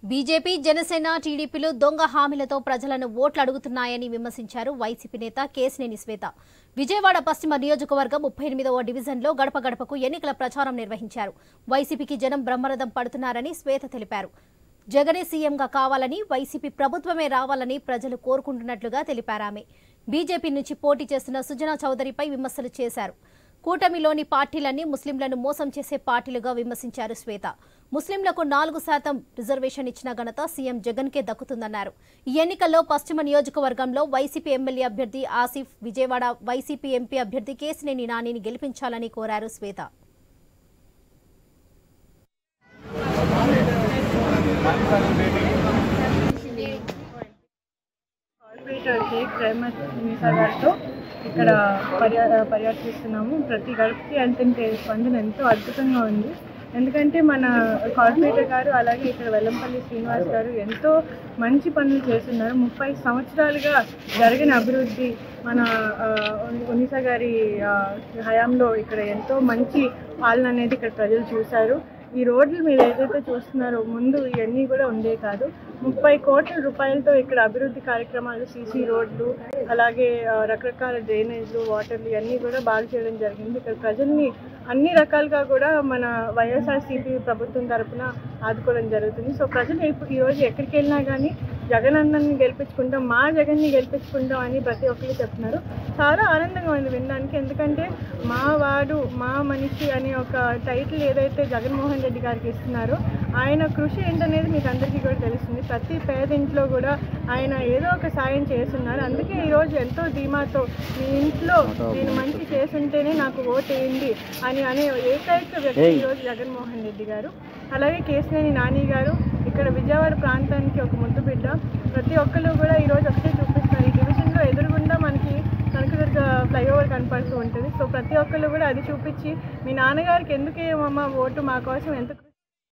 BJP Janasena టీడీపీలు దొంగ హామీలతో ప్రజలను ఓట్లు అడుగుతున్నాయని విమర్శించారు వైసీపీ నేత కేసినేని శ్వేత విజయవాడ పశ్చిమ నియోజకవర్గం ముప్పై ఎనిమిదవ డివిజన్లో గడప గడపకు ఎన్నికల ప్రచారం నిర్వహించారు వైసీపీకి జనం బ్రహ్మరథం పడుతున్నారని శ్వేత తెలిపారు జగనే సీఎంగా కావాలని వైసీపీ ప్రభుత్వమే రావాలని ప్రజలు కోరుకుంటున్నట్లుగా తెలిపారు ఆమె బీజేపీ నుంచి పోటీ చేస్తున్న సుజనా చౌదరిపై విమర్శలు చేశారు కూటమిలోని పార్టీలన్నీ ముస్లింలను మోసం చేసే పార్టీలుగా విమర్శించారు శ్వేత ముస్లింలకు నాలుగు శాతం రిజర్వేషన్ ఇచ్చిన ఘనత సీఎం జగన్కే దక్కుతుందన్నారు ఈ ఎన్నికల్లో పశ్చిమ నియోజకవర్గంలో వైసీపీ ఎమ్మెల్యే అభ్యర్థి ఆసిఫ్ విజయవాడ వైసీపీ ఎంపీ అభ్యర్థి కేసినేని నానిని గెలిపించాలని కోరారు శ్వేత కార్పొరేటర్ షేక్ రెహమత్ నిసా గారితో ఇక్కడ పర్యా పర్యటిస్తున్నాము ప్రతి గడపకి వెళ్తుంటే స్పందన ఎంతో అద్భుతంగా ఉంది ఎందుకంటే మన కార్పొరేటర్ గారు అలాగే ఇక్కడ వెల్లంపల్లి శ్రీనివాస్ గారు ఎంతో మంచి పనులు చేస్తున్నారు ముప్పై సంవత్సరాలుగా జరిగిన అభివృద్ధి మన ఆ, ఉనిసా గారి ఆ, హయాంలో ఇక్కడ ఎంతో మంచి పాలన అనేది ఇక్కడ ప్రజలు చూశారు ఈ రోడ్లు మీరు ఏదైతే చూస్తున్నారో ముందు ఇవన్నీ కూడా ఉండే కాదు ముప్పై కోట్ల రూపాయలతో ఇక్కడ అభివృద్ధి కార్యక్రమాలు సీసీ రోడ్లు అలాగే ఆ, రకరకాల డ్రైనేజ్లు వాటర్లు ఇవన్నీ కూడా బాగా చేయడం జరిగింది ఇక్కడ ప్రజల్ని అన్ని రకాలుగా కూడా మన వైఎస్ఆర్సీపీ ప్రభుత్వం తరపున ఆదుకోవడం జరుగుతుంది సో ప్రజలు ఇప్పుడు ఈరోజు ఎక్కడికి వెళ్ళినా కానీ జగన్ అన్నని గెలిపించుకుంటాం మా జగన్ని గెలిపించుకుంటాం అని ప్రతి ఒక్కరు చెప్తున్నారు చాలా ఆనందంగా ఉంది వినడానికి ఎందుకంటే మా వాడు మా మనిషి అనే ఒక టైటిల్ ఏదైతే జగన్మోహన్ రెడ్డి గారికి ఇస్తున్నారో ఆయన కృషి ఏంటనేది మీకు అందరికీ కూడా తెలుస్తుంది ప్రతి పేదింట్లో కూడా ఆయన ఏదో ఒక సాయం చేస్తున్నారు అందుకే ఈరోజు ఎంతో ధీమాతో మీ ఇంట్లో నేను మంచి చేసుంటేనే నాకు ఓటు వేయండి అని అనే ఏకైక వ్యక్తి ఈరోజు జగన్మోహన్ రెడ్డి గారు అలాగే కేసినేని నాని గారు ఇక్కడ విజయవాడ ప్రాంతానికి ఒక ముద్దు బిడ్డ ప్రతి ఒక్కరు కూడా ఈరోజు ఒకటే చూపిస్తున్నారు ఈ డివిజన్లో ఎదురుగుండా మనకి కనకదుర్గ ఫ్లైఓవర్ కనపడుతూ ఉంటుంది సో ప్రతి ఒక్కరు కూడా అది చూపించి మీ నాన్నగారికి ఎందుకు ఏమమ్మా ఓటు మా కోసం ఎంత కృషి